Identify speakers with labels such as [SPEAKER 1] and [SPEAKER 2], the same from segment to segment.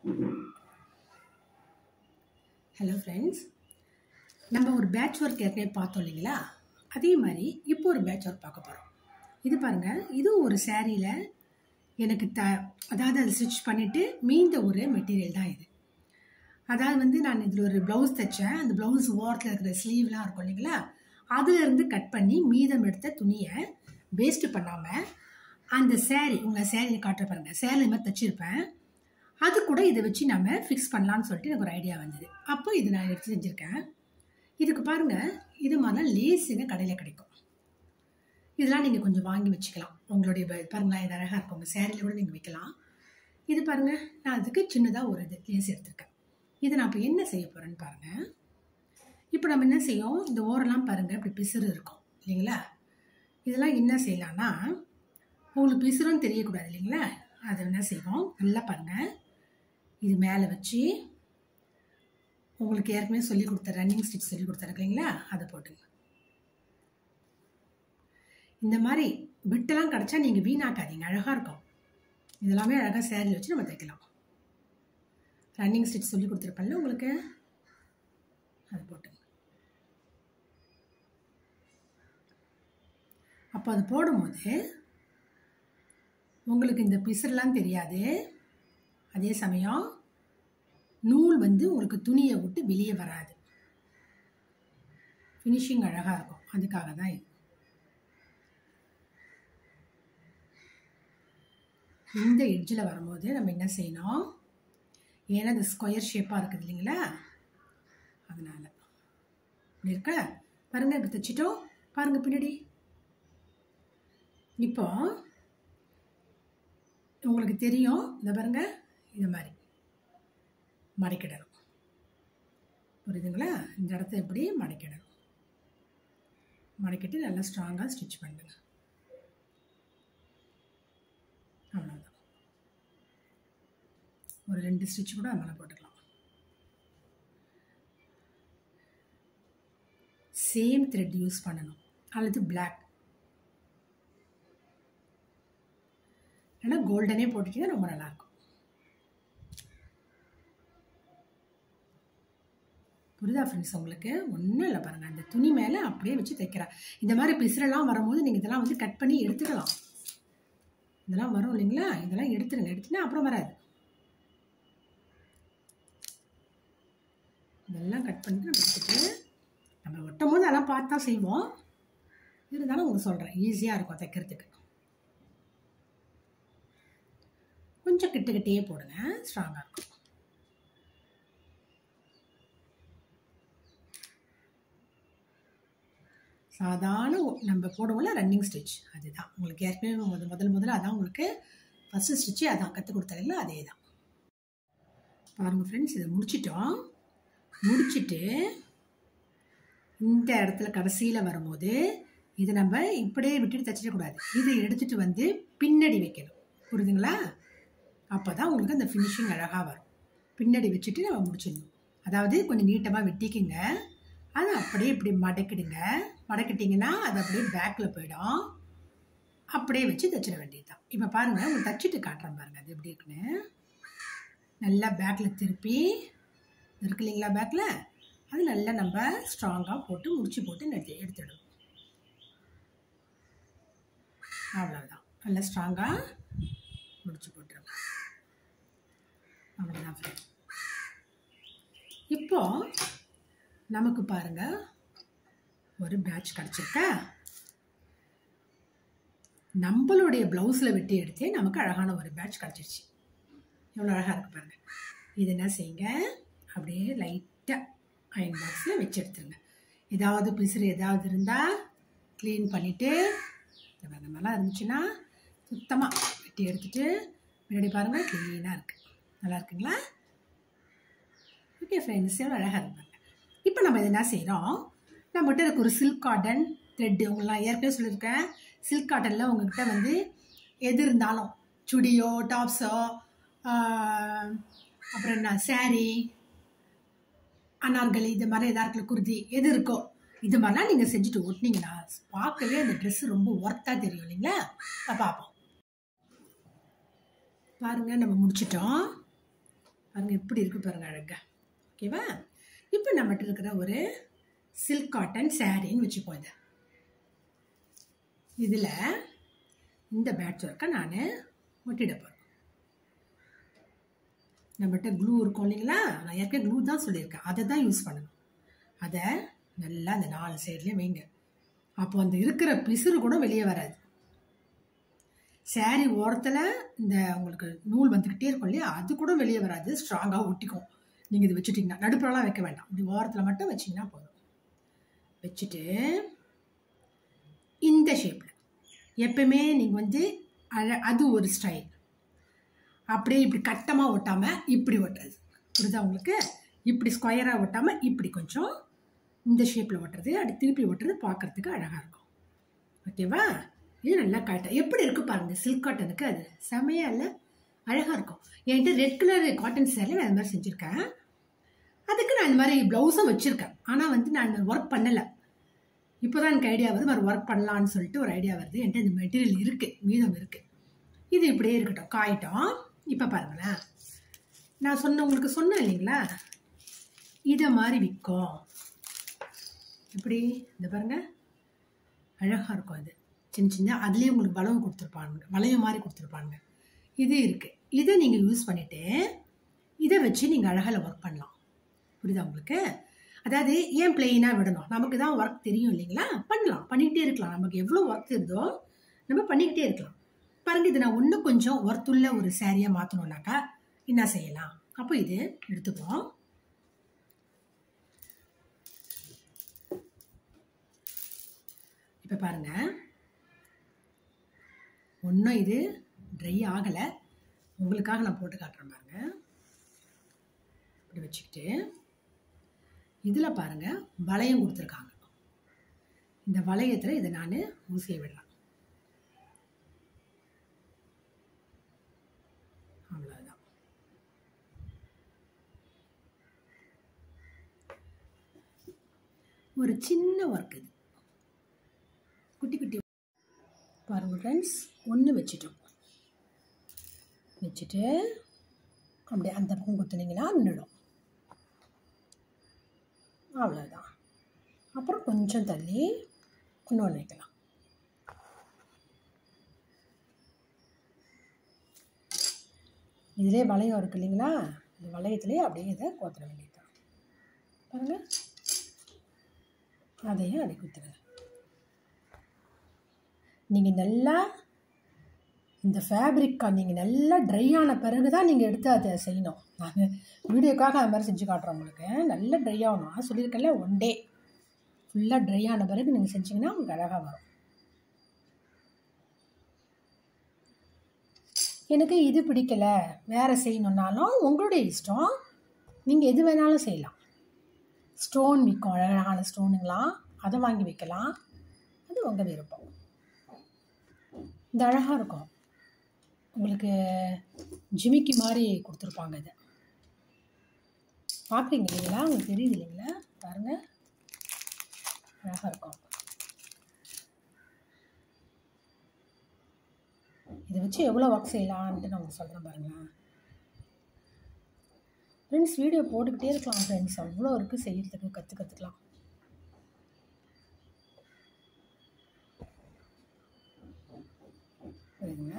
[SPEAKER 1] hello friends நம்ம ஒரு patch work ஏற்கனவே பார்த்தோம் இல்லைங்களா அதே மாதிரி இப்போ ஒரு பேட்ச் ஒர்க் பார்க்க போகிறோம் இது பாருங்கள் இதுவும் ஒரு சேரீயில் எனக்கு த அதாவது அதை ஸ்டிச் பண்ணிவிட்டு மீந்த ஒரு மெட்டீரியல் தான் இது அதாவது வந்து நான் இதில் ஒரு ப்ளவுஸ் தைச்சேன் அந்த ப்ளவுஸ் ஓரத்தில் இருக்கிற ஸ்லீவ்லாம் இருக்கும் இல்லைங்களா அதுலேருந்து கட் பண்ணி மீதம் எடுத்த துணியை வேஸ்ட்டு பண்ணாமல் அந்த சேரீ உங்கள் சேரீ காட்டுற பாருங்கள் சேரீ மாதிரி தைச்சிருப்பேன் அது கூட இதை வச்சு நம்ம ஃபிக்ஸ் பண்ணலான்னு சொல்லிட்டு எனக்கு ஒரு ஐடியா வந்தது அப்போ இது நான் எடுத்து செஞ்சுருக்கேன் இதுக்கு பாருங்கள் இது மாதிரிலாம் லேஸுங்க கடையில் கிடைக்கும் இதெல்லாம் நீங்கள் கொஞ்சம் வாங்கி வச்சுக்கலாம் உங்களுடைய ப- பாருங்களேன் இது அழகாக இருக்கும் உங்கள் சேரீல கூட நீங்கள் வைக்கலாம் இது பாருங்கள் நான் அதுக்கு சின்னதாக ஒரு இது லேஸ் எடுத்திருக்கேன் இது நான் இப்போ என்ன செய்ய போகிறேன்னு பாருங்கள் இப்போ நம்ம என்ன செய்யும் இந்த ஓரெல்லாம் பாருங்கள் இப்படி பிசுறு இருக்கும் இல்லைங்களா இதெல்லாம் என்ன செய்யலாம்னா உங்களுக்கு பிசுறுன்னு தெரியக்கூடாது இல்லைங்களா அதை என்ன செய்வோம் நல்லா பாருங்கள் இது மேலே வச்சு உங்களுக்கு ஏற்கனவே சொல்லி கொடுத்த ரன்னிங் ஸ்டிச் சொல்லி கொடுத்தாரு இல்லைங்களா அதை போட்டுங்க இந்த மாதிரி பிட்டெல்லாம் கிடச்சா நீங்கள் வீணாக்காதீங்க அழகாக இருக்கும் இதெல்லாமே அழகாக சேரீல வச்சு நம்ம தைக்கலாம் ரன்னிங் ஸ்டிச் சொல்லி கொடுத்துருப்பேன்ல உங்களுக்கு அதை போட்டுங்க அப்போ அது போடும்போது உங்களுக்கு இந்த பிசுறெல்லாம் தெரியாது அதே சமயம் நூல் வந்து உங்களுக்கு துணியை விட்டு வெளியே வராது ஃபினிஷிங் அழகாக இருக்கும் அதுக்காக தான் இது இந்த எட்ஜில் வரும்போது நம்ம என்ன செய்யணும் ஏன்னா இந்த ஸ்கொயர் ஷேப்பாக இருக்குது இல்லைங்களா அதனால் இப்படி இருக்க பாருங்கள் இப்படி தைச்சிட்டோம் பாருங்கள் பின்னாடி இப்போ உங்களுக்கு தெரியும் இந்த பாருங்க இது மாதிரி மடக்கிடணும் புரியுதுங்களா இந்த இடத்த எப்படி மடக்கிடணும் மடக்கிட்டு நல்லா ஸ்ட்ராங்காக ஸ்டிச் பண்ணுங்க அவ்வளோதான் ஒரு ரெண்டு ஸ்டிச் கூட மேலே போட்டுக்கலாம் சேம் த்ரெட் யூஸ் பண்ணணும் அல்லது பிளாக் இல்லைன்னா கோல்டனே போட்டுட்டீங்கன்னா ரொம்ப நல்லாயிருக்கும் புரியுதா ஃப்ரெண்ட்ஸ் உங்களுக்கு ஒன்றும் இல்லை பாருங்கள் அந்த துணி மேலே அப்படியே வச்சு தைக்கிறேன் இந்த மாதிரி பிசுரெல்லாம் வரும்போது நீங்கள் இதெல்லாம் வந்து கட் பண்ணி எடுத்துக்கலாம் இதெல்லாம் வரும் இல்லைங்களா இதெல்லாம் எடுத்துருங்க எடுத்துனா அப்புறம் வராது இதெல்லாம் கட் பண்ணிட்டு நம்ம எடுத்துட்டு நம்ம ஒட்டும் போது அதெல்லாம் பார்த்து தான் செய்வோம் இருந்தாலும் உங்களுக்கு சொல்கிறேன் ஈஸியாக இருக்கும் தைக்கிறதுக்கு கொஞ்சம் கிட்டக்கிட்டே போடுங்க ஸ்ட்ராங்காக இருக்கும் சாதாரண ஒ- நம்ம போடுவோம்ல ரன்னிங் ஸ்டிச் அதுதான் உங்களுக்கு ஏற்கனவே முத முதல் முதல்ல அதான் உங்களுக்கு ஃபஸ்ட்டு ஸ்டிச்சு அதான் கற்றுக் கொடுத்தாங்கல்ல அதே தான் பாருங்கள் ஃப்ரெண்ட்ஸ் இதை முடிச்சிட்டோம் முடிச்சிட்டு இந்த இடத்துல கடைசியில் வரும்போது இதை நம்ம இப்படியே விட்டுட்டு தைச்சிடக்கூடாது இதை எடுத்துகிட்டு வந்து பின்னாடி வைக்கணும் புரியுதுங்களா அப்போ தான் உங்களுக்கு அந்த ஃபினிஷிங் அழகாக வரும் பின்னாடி வச்சுட்டு நம்ம முடிச்சிடணும் அதாவது கொஞ்சம் நீட்டமாக வெட்டிக்கிங்க அதை அப்படியே இப்படி மடக்கிடுங்க மடக்கிட்டிங்கன்னா அது அப்படியே பேக்கில் போயிடும் அப்படியே வச்சு தைச்சிட வேண்டியது தான் இப்போ பாருங்கள் உங்களுக்கு தச்சுட்டு காட்டுறேன் பாருங்கள் அது எப்படி இருக்குன்னு நல்லா பேக்கில் திருப்பி இருக்கு இல்லைங்களா பேக்கில் அது நல்லா நம்ம ஸ்ட்ராங்காக போட்டு முடிச்சு போட்டு எடுத்து எடுத்துடணும் அவ்வளோதான் நல்லா ஸ்ட்ராங்காக முடிச்சு போட்டுருங்க அவ்வளோதான் ஃப்ரெண்ட் இப்போ நமக்கு பாருங்க ஒரு பேட்ச் கிடச்சிருக்கா நம்மளுடைய ப்ளவுஸில் வெட்டி எடுத்தே நமக்கு அழகான ஒரு பேட்ச் கிடச்சிருச்சு எவ்வளோ அழகாக இருக்கு பாருங்க இது என்ன செய்யுங்க அப்படியே லைட்டாக அயன் பாக்ஸில் வச்சு எடுத்துருங்க ஏதாவது பிசுறு ஏதாவது இருந்தால் க்ளீன் பண்ணிவிட்டு இந்த மாதிரிலாம் இருந்துச்சுன்னா சுத்தமாக வெட்டி எடுத்துட்டு முன்னாடி பாருங்கள் க்ளீனாக இருக்குது நல்லா இருக்குங்களா ஓகே ஃப்ரெண்ட்ஸ் எவ்வளோ அழகாக இருப்பாங்க இப்போ நம்ம இது என்ன செய்கிறோம் நம்மகிட்ட இருக்க ஒரு சில்க் காட்டன் த்ரெட்டு உங்களாம் ஏற்கனவே சொல்லியிருக்கேன் சில்க் காட்டனில் உங்ககிட்ட வந்து எது இருந்தாலும் சுடியோ டாப்ஸோ அப்புறம் என்ன saree அனார்கலி இது மாதிரி எதா இருக்குல்ல குர்தி எது இருக்கோ இது மாதிரிலாம் நீங்கள் செஞ்சுட்டு ஓட்டினீங்கன்னா பார்க்கவே அந்த ட்ரெஸ் ரொம்ப ஒர்த்தாக தெரியும் இல்லைங்களா அப்ப பார்ப்போம் பாருங்க நம்ம முடிச்சிட்டோம் பாருங்க எப்படி இருக்கு பாருங்க அழகா ஓகேவா இப்போ நம்மகிட்ட இருக்கிற ஒரு சில்க் காட்டன் சாரின்னு வச்சுப்போம் இதை இதில் இந்த பேட்ச் ஒர்க்கை நான் ஒட்டிட போகிறேன் நம்மகிட்ட க்ளூ இருக்கும் இல்லைங்களா நான் ஏற்கனவே க்ளூ தான் சொல்லியிருக்கேன் அதை தான் யூஸ் பண்ணணும் அதை நல்லா அந்த நாலு சைட்லேயும் வைங்க அப்போ அந்த இருக்கிற பிசுறு கூட வெளியே வராது சாரி ஓரத்தில் இந்த உங்களுக்கு நூல் வந்துக்கிட்டே இருக்கும் இல்லையா அது கூட வெளியே வராது ஸ்ட்ராங்காக ஒட்டிக்கும் நீங்கள் இது வச்சுட்டிங்கன்னா நடுப்புறலாம் வைக்க வேண்டாம் இப்படி ஓரத்தில் மட்டும் வச்சிங்கன்னா போதும் வச்சுட்டு இந்த ஷேப்பில் எப்பயுமே நீங்கள் வந்து அழ அது ஒரு ஸ்டைல் அப்படியே இப்படி கட்டமாக ஒட்டாமல் இப்படி ஒட்டுறது புரியுதா உங்களுக்கு இப்படி ஸ்கொயராக ஒட்டாமல் இப்படி கொஞ்சம் இந்த ஷேப்பில் ஒட்டுறது அப்படி திருப்பி ஒட்டுறது பார்க்குறதுக்கு அழகாக இருக்கும் ஓகேவா இது நல்லா காட்டன் எப்படி இருக்கு பாருங்க சில்க் காட்டனுக்கு அது செமையா இல்லை அழகாக இருக்கும் என்கிட்ட ரெட் கலர் காட்டன் சேரில் நான் இந்த மாதிரி செஞ்சுருக்கேன் அதுக்கு நான் இந்த மாதிரி ப்ளவுஸும் வச்சுருக்கேன் ஆனால் வந்து நான் இந்த ஒர்க் பண்ணலை இப்போ தான் எனக்கு ஐடியா வருது மாதிரி ஒர்க் பண்ணலான்னு சொல்லிட்டு ஒரு ஐடியா வருது என்கிட்ட இந்த மெட்டீரியல் இருக்குது மீதம் இருக்குது இது இப்படியே இருக்கட்டும் காயட்டும் இப்போ பாருங்களேன் நான் சொன்ன உங்களுக்கு சொன்னேன் இல்லைங்களா இதை மாதிரி விற்கும் எப்படி இந்த பாருங்க அழகாக இருக்கும் அது சின்ன சின்ன அதுலேயே உங்களுக்கு வளைவு கொடுத்துருப்பாங்க வளையம் மாதிரி கொடுத்துருப்பாங்க இது இருக்குது இதை நீங்கள் யூஸ் பண்ணிவிட்டு இதை வச்சு நீங்கள் அழகாக ஒர்க் பண்ணலாம் புரியுதா உங்களுக்கு அதாவது ஏன் பிளெயினாக விடணும் நமக்கு தான் ஒர்க் தெரியும் இல்லைங்களா பண்ணலாம் பண்ணிக்கிட்டே இருக்கலாம் நமக்கு எவ்வளோ ஒர்க் இருந்தோ நம்ம பண்ணிக்கிட்டே இருக்கலாம் பாருங்க இது நான் இன்னும் கொஞ்சம் ஒர்த்துள்ள ஒரு சாரியாக மாற்றணுன்னாக்கா என்ன செய்யலாம் அப்போ இது எடுத்துப்போம் இப்போ பாருங்க ஒன்றும் இது ட்ரை ஆகலை உங்களுக்காக நான் போட்டு காட்டுறேன் பாருங்க இப்படி வச்சுக்கிட்டு இதில் பாருங்க வளையம் கொடுத்துருக்காங்க இந்த வளையத்தில் இதை நான் ஊசியை விடுறேன் அவ்வளோதான் ஒரு சின்ன ஒர்க் இது குட்டி குட்டி பாருங்கள் ஃப்ரெண்ட்ஸ் ஒன்று வச்சுட்டோம் வச்சுட்டு அப்படியே அந்த பக்கம் குத்துனீங்கன்னா நின்றுடும் அவ்வளோதான் அப்புறம் கொஞ்சம் தள்ளி இன்னொன்று வைக்கலாம் இதிலே வளையம் இருக்கு இல்லைங்களா இந்த வளையத்துலேயே அப்படியே இதை கோத்துற வேண்டியதுதான் பாருங்கள் அதையும் அப்படி குத்துருங்க நீங்கள் நல்லா இந்த ஃபேப்ரிக்கை நீங்கள் நல்லா ட்ரை ஆன பிறகு தான் நீங்கள் எடுத்து அதை செய்யணும் நான் வீடியோக்காக அது மாதிரி செஞ்சு காட்டுறேன் உங்களுக்கு நல்லா ட்ரை ஆகணும் நான் சொல்லியிருக்கேன்ல ஒன் டே ஃபுல்லாக ட்ரை ஆன பிறகு நீங்கள் செஞ்சிங்கன்னா உங்களுக்கு அழகாக வரும் எனக்கு இது பிடிக்கலை வேறு செய்யணுன்னாலும் உங்களுடைய இஷ்டம் நீங்கள் எது வேணாலும் செய்யலாம் ஸ்டோன் விற்கும் அழகழகான ஸ்டோனுங்களாம் அதை வாங்கி வைக்கலாம் அது உங்கள் விருப்பம் இந்த அழகாக இருக்கும் உங்களுக்கு ஜிமிக்கி மாதிரி கொடுத்துருப்பாங்க இது பார்க்குறீங்க இல்லைங்களா உங்களுக்கு தெரியுது இல்லைங்களா பாருங்கள் அழகாக இருக்கும் இதை வச்சு எவ்வளோ ஒர்க் செய்யலான்ட்டு நான் உங்களுக்கு சொல்கிறேன் பாருங்களேன் ஃப்ரெண்ட்ஸ் வீடியோ போட்டுக்கிட்டே இருக்கலாம் ஃப்ரெண்ட்ஸ் அவ்வளோ இருக்குது செய்யறதுக்கு கற்று கற்றுக்கலாம் புரியுதுங்க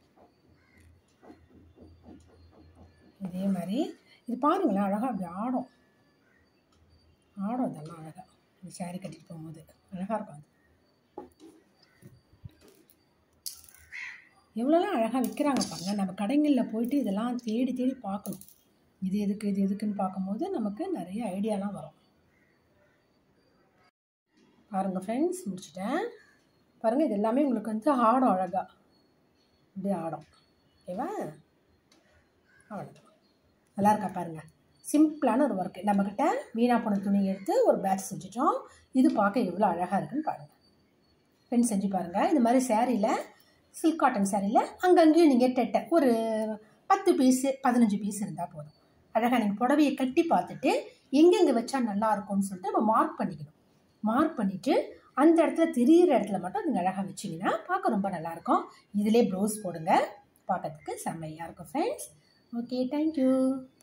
[SPEAKER 1] இதே மாதிரி இது பாருங்களேன் அழகாக அப்படி ஆடும் ஆடும் இதெல்லாம் அழகாக இந்த சேரீ கட்டிட்டு போகும்போது அழகாக இருக்கும் அது எவ்வளோலாம் அழகாக விற்கிறாங்க பாருங்க நம்ம கடைகளில் போயிட்டு இதெல்லாம் தேடி தேடி பார்க்கணும் இது எதுக்கு இது எதுக்குன்னு பார்க்கும்போது நமக்கு நிறைய ஐடியாலாம் வரும் பாருங்கள் ஃப்ரெண்ட்ஸ் முடிச்சிட்டேன் பாருங்கள் இது எல்லாமே உங்களுக்கு வந்து ஆடும் அழகாக இப்படி ஆடும் ஓகேவா அவ்வளோதான் நல்லா இருக்கா பாருங்கள் சிம்பிளான ஒரு ஒர்க்கு நம்மக்கிட்ட வீணா போன துணி எடுத்து ஒரு பேட்ச் செஞ்சுட்டோம் இது பார்க்க எவ்வளோ அழகாக இருக்குன்னு பாருங்கள் ஃப்ரெண்ட்ஸ் செஞ்சு பாருங்கள் இந்த மாதிரி சேரீயில் சில்க் காட்டன் சேரீயில் அங்கங்கேயும் நீங்கள் டெட்டை ஒரு பத்து பீஸு பதினஞ்சு பீஸ் இருந்தால் போதும் அழகாக நீங்கள் புடவையை கட்டி பார்த்துட்டு எங்கெங்கே வச்சா நல்லா இருக்கும்னு சொல்லிட்டு நம்ம மார்க் பண்ணிக்கணும் மார்க் பண்ணிவிட்டு அந்த இடத்துல தெரியிற இடத்துல மட்டும் நீங்கள் அழகாக வச்சிங்கன்னா பார்க்க ரொம்ப நல்லாயிருக்கும் இதிலே ப்ளவுஸ் போடுங்க பார்க்கறதுக்கு செம்மையாக இருக்கும் ஃப்ரெண்ட்ஸ் ஓகே தேங்க்யூ